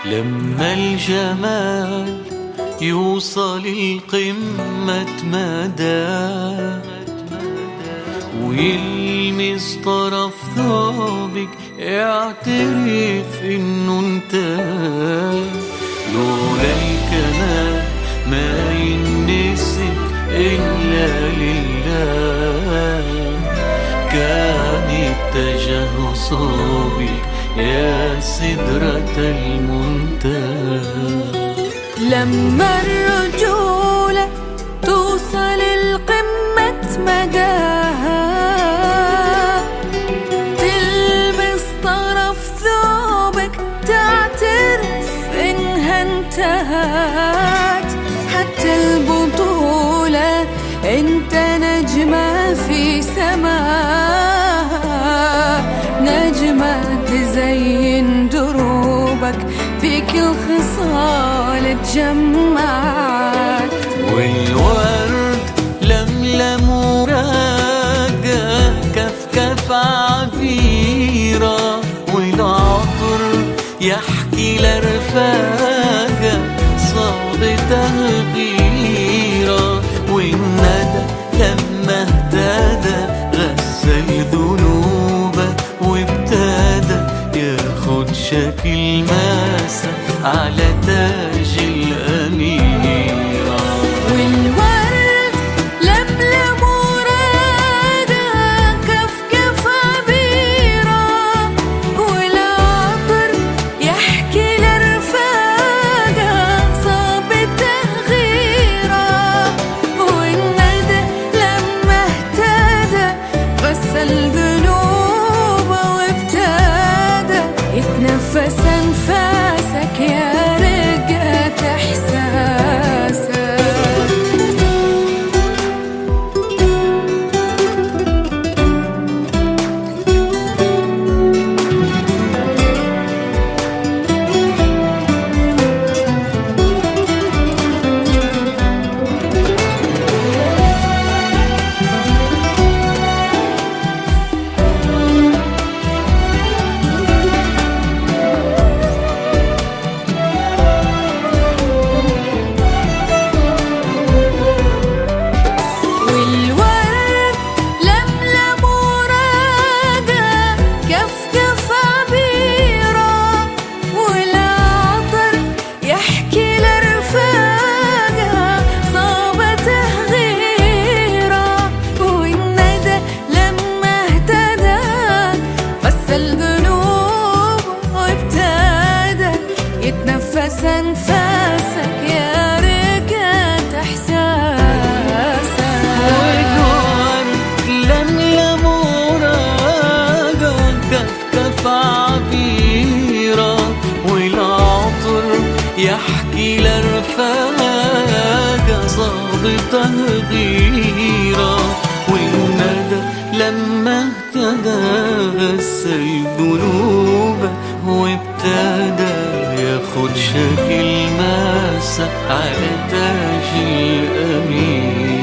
لما الجمال يوصل القمة مدى ويلمس طرف ثوبك يعترف انه انت لولا الكمال ما ينسب الا لله كان اتجه صوبك يا سدرة المنتهى لما الرجولة توصل القمة مداها تلمس طرف ثوبك تعترف إنها انتهت حتى البطولة انت نجمة في سماها نجمة تزين دروبك فيك الخصال تجمعت والورد لملم وراقة كف كف عبيرة والعطر يحكي لرفاقة صاب تغييرة والندى لما اهتدى غسل ذنوبه وابتدى ياخد شكل ماسة على تاج الأميرة والورد لملم وراقة كف كف عبيرة والعطر يحكي لرفاقة صاب تغييرة والندى لما اهتدى غسل ذنوبه وابتدى يتنفس انفاسك يا رقة احساسك والورد لملم وراقة كف كف عبيرة والعطر يحكي لرفاقة صاب تغييرة والندى لما اهتدى غسل ذنوب وابتدى يتنفس انفاسك يا رقة احساسك والورد لملم وراقة كف كف عبيرة والعطر يحكي لرفاقة صاب تغييرة والندى لما اهتدى غسل ذنوبه وابتدى ياخد شكل ماسة على تاج الأمير